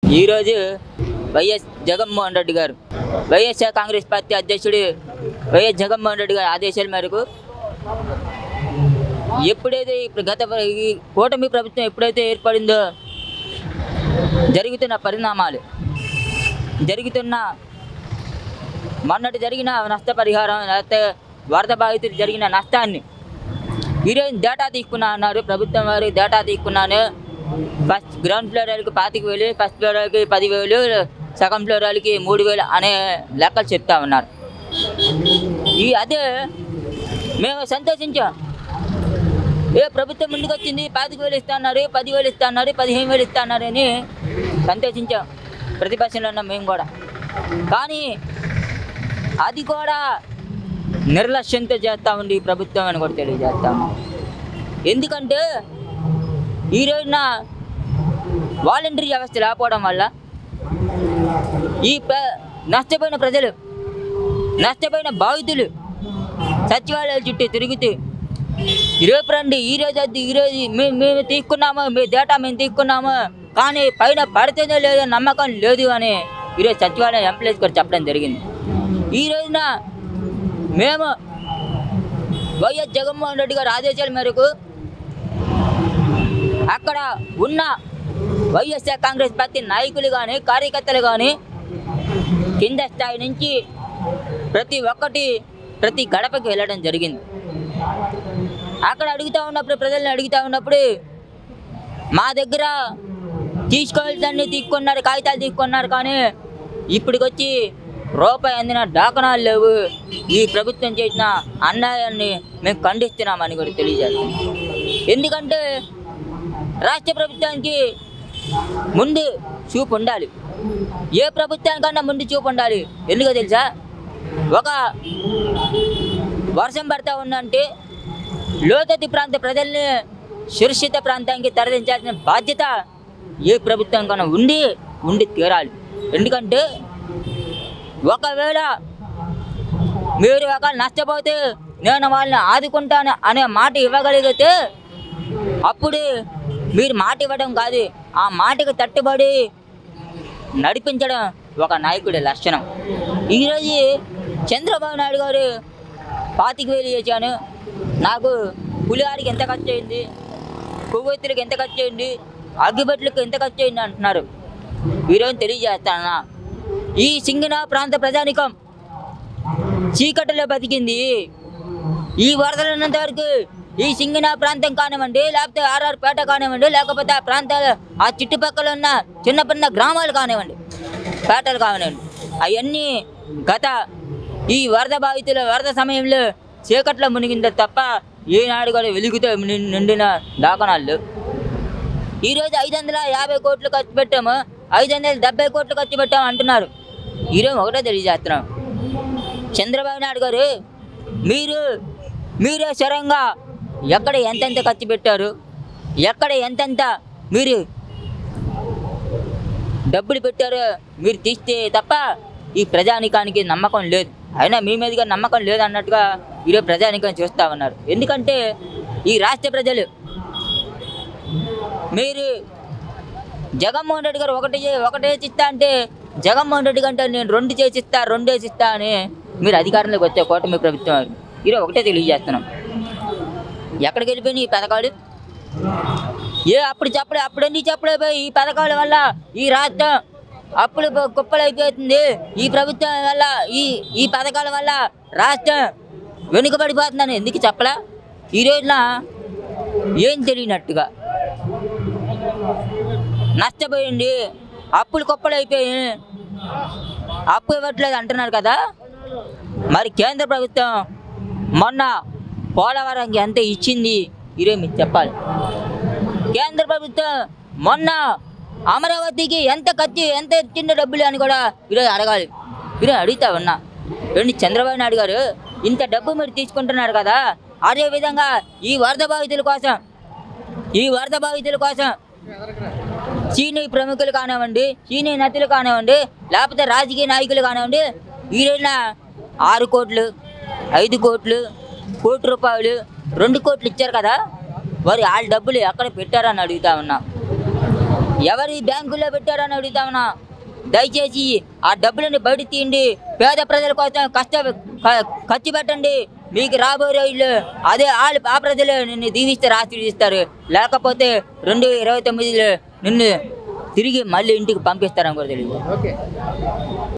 ఈరోజు వైఎస్ జగన్మోహన్ రెడ్డి గారు YSR Congress party అధ్యక్షుడు వైఎస్ జగన్మోహన్ రెడ్డి గారి ఆదేశాల మేరకు ఎప్పుడైతే ఇప్పుడు గత ఈ కూటమి ప్రభుత్వం ఎప్పుడైతే ఏర్పడిందో జరుగుతున్న పరిణామాలు జరుగుతున్న మొన్నటి జరిగిన నష్టపరిహారం లేకపోతే వరద బాధితులు జరిగిన నష్టాన్ని ఈరోజు డేటా తీసుకున్నా అన్నారు ప్రభుత్వం వారు డేటా తీసుకున్నాను ఫస్ట్ గ్రౌండ్ ఫ్లోర్ వాళ్ళకి పాతిక వేలు ఫస్ట్ ఫ్లోర్ వాళ్ళకి పదివేలు సెకండ్ ఫ్లోర్ వాళ్ళకి మూడు వేలు అనే లెక్కలు చెప్తా ఉన్నారు ఈ అదే మేము సంతోషించాం ఏ ప్రభుత్వం ముందుకు వచ్చింది పాతిక వేలు ఇస్తున్నారు పదివేలు ఇస్తున్నారు పదిహేను వేలు ఇస్తున్నారు అని సంతోషించాం ప్రతిపక్షంలో ఉన్న మేము కూడా కానీ అది కూడా నిర్లక్ష్యంతో చేస్తూ ఉంది ఈ ప్రభుత్వం అని కూడా తెలియజేస్తాము ఎందుకంటే ఈ రోజున వాలంటరీ వ్యవస్థ లేకపోవడం వల్ల ఈ ప్ర- నష్టపోయిన ప్రజలు నష్టపోయిన బాధితులు సచివాలయాల చుట్టూ తిరుగుతూ రేపు రండి ఈ రోజు వద్దు ఈ రోజు మేము మేము తీసుకున్నాము మీ డేటా మేము తీసుకున్నాము కానీ పైన పడితేనే లేదో నమ్మకం లేదు అని ఈరోజు సచివాలయం ఎంప్లాయీస్ కూడా చెప్పడం జరిగింది ఈ రోజున మేము వైఎస్ జగన్మోహన్ రెడ్డి గారి ఆదేశాల మేరకు అక్కడ ఉన్న వైఎస్ఆర్ కాంగ్రెస్ పార్టీ నాయకులు కానీ కార్యకర్తలు కానీ కింద స్థాయి నుంచి ప్రతి ఒక్కటి ప్రతి గడపకి వెళ్ళడం జరిగింది అక్కడ అడుగుతూ ఉన్నప్పుడు ప్రజల్ని అడుగుతూ ఉన్నప్పుడు మా దగ్గర తీసుకోవాల్సింది తీసుకున్నారు కాగితాలు తీసుకున్నారు కానీ ఇప్పటికొచ్చి రూపాయి అందిన దాఖనాలు లేవు ఈ ప్రభుత్వం చేసిన అన్యాయాన్ని మేము ఖండిస్తున్నామని కూడా తెలియజేస్తాం ఎందుకంటే రాష్ట్ర ప్రభుత్వానికి ముందు చూపు ఉండాలి ఏ ప్రభుత్వానికన్నా ముందు చూపు ఉండాలి ఎందుకో తెలుసా ఒక వర్షం పడతా ఉందంటే లోతట్టు ప్రాంత ప్రజల్ని సురక్షిత ప్రాంతానికి తరలించాల్సిన బాధ్యత ఏ ప్రభుత్వం కన్నా ఉండి ఉండి తీరాలి ఎందుకంటే ఒకవేళ మీరు ఒక నష్టపోతే నేను వాళ్ళని ఆదుకుంటాను అనే మాట ఇవ్వగలిగితే అప్పుడు మీరు మాట ఇవ్వడం కాదు ఆ మాటకు తట్టుబడి నడిపించడం ఒక నాయకుడి లక్షణం ఈరోజు చంద్రబాబు నాయుడు గారు పాతిక వేలు చేశాను నాకు పులిహారికి ఎంత ఖర్చు అయింది కొవ్వొత్తులకు ఎంత ఖర్చు అయింది అగ్గిపెట్లకు ఎంత ఖర్చు అయింది అంటున్నారు ఈరోజు తెలియజేస్తానా ఈ సింగన ప్రాంత ప్రజానికం చీకటిలో బతికింది ఈ వరదలు ఉన్నంత వరకు ఈ సింగన ప్రాంతం కానివ్వండి లేకపోతే ఆర్ఆర్ పేట కానివ్వండి లేకపోతే ఆ ప్రాంతాలు ఆ చుట్టుపక్కల ఉన్న చిన్న చిన్న గ్రామాలు కానివ్వండి పేటలు కానివ్వండి అవన్నీ గత ఈ వరద బాధితుల వరద సమయంలో చీకట్లో మునిగిందే తప్ప ఏనాడు కూడా వెలుగుతో నిం- నిండిన దాఖనాలు లేవు. ఈరోజు ఐదు వందల యాభై కోట్లు ఖర్చు పెట్టాము ఐదు వందల డెబ్బై కోట్లు ఖర్చు పెట్టాము అంటున్నారు ఈరోజు ఒకటే తెలియజేస్తున్నాం చంద్రబాబు నాయుడు గారు మీరు మీరే స్వరంగా ఎక్కడ ఎంతెంత ఖర్చు పెట్టారు ఎక్కడ ఎంతెంత మీరు డబ్బులు పెట్టారో మీరు తీస్తే తప్ప ఈ ప్రజానికానికి నమ్మకం లేదు అయినా మీ మీదుగా నమ్మకం లేదు అన్నట్టుగా ఈరోజు ప్రజానికం చూస్తూ ఉన్నారు ఎందుకంటే ఈ రాష్ట్ర ప్రజలు మీరు జగన్మోహన్ రెడ్డి గారు ఒకటి చే- ఒకటే చిత్తా అంటే జగన్మోహన్ రెడ్డి కంటే నేను రెండు చేసిస్తా రెండే చిత్తా అని మీరు అధికారంలోకి వచ్చే కూటమి ప్రభుత్వం వారు. ఈరోజు ఒకటే తెలియజేస్తున్నాం ఎక్కడికి వెళ్ళిపోయినాయి ఈ పథకాలు ఏ అప్పుడు చెప్పలే అప్పుడు ఎందుకు చెప్పలేదు ఈ పథకాల వల్ల ఈ రాష్ట్రం అప్పులు ప- కుప్పలైపోతుంది ఈ ప్రభుత్వం వల్ల ఈ ఈ పథకాల వల్ల రాష్ట్రం వెనుకబడిపోతుందని ఎందుకు చెప్పలా ఈ రోజున ఏం తెలియనట్టుగా నష్టపోయింది అప్పులు కుప్పలైపోయి అప్పు ఇవ్వట్లేదు అంటున్నారు కదా మరి కేంద్ర ప్రభుత్వం మొన్న పోలవరంకి ఎంత ఇచ్చింది ఈరోజు మీకు చెప్పాలి కేంద్ర ప్రభుత్వం మొన్న అమరావతికి ఎంత ఖర్చు ఎంత ఇచ్చిందో డబ్బులు అని కూడా ఈరోజు అడగాలి ఈరోజు అడుగుతా ఉన్నా ఏంటి చంద్రబాబు నాయుడు గారు ఇంత డబ్బు మీరు తీసుకుంటున్నారు కదా అదే విధంగా ఈ వరద బాధితుల కోసం ఈ వరద బాధితుల కోసం చీనీ ప్రముఖులు కానివ్వండి చీనీ నటులు కానివ్వండి లేకపోతే రాజకీయ నాయకులు కానివ్వండి ఈ రోజున ఆరు కోట్లు ఐదు కోట్లు కోటి రూపాయలు రెండు కోట్లు ఇచ్చారు కదా మరి వాళ్ళ డబ్బులు ఎక్కడ పెట్టారని అడుగుతా ఉన్నా ఎవరు ఈ బ్యాంకులో పెట్టారని అడుగుతామన్నా దయచేసి ఆ డబ్బులని బయట తీయండి పేద ప్రజల కోసం కష్ట క- ఖర్చు పెట్టండి మీకు రాబోయే రోజుల్లో అదే వాళ్ళు ఆ ప్రజలు నిన్ను దీవిస్తారు ఆశీర్వదిస్తారు లేకపోతే రెండు ఇరవై తొమ్మిదిలో నిన్ను తిరిగి మళ్ళీ ఇంటికి పంపిస్తారని కూడా తెలియదు ఓకే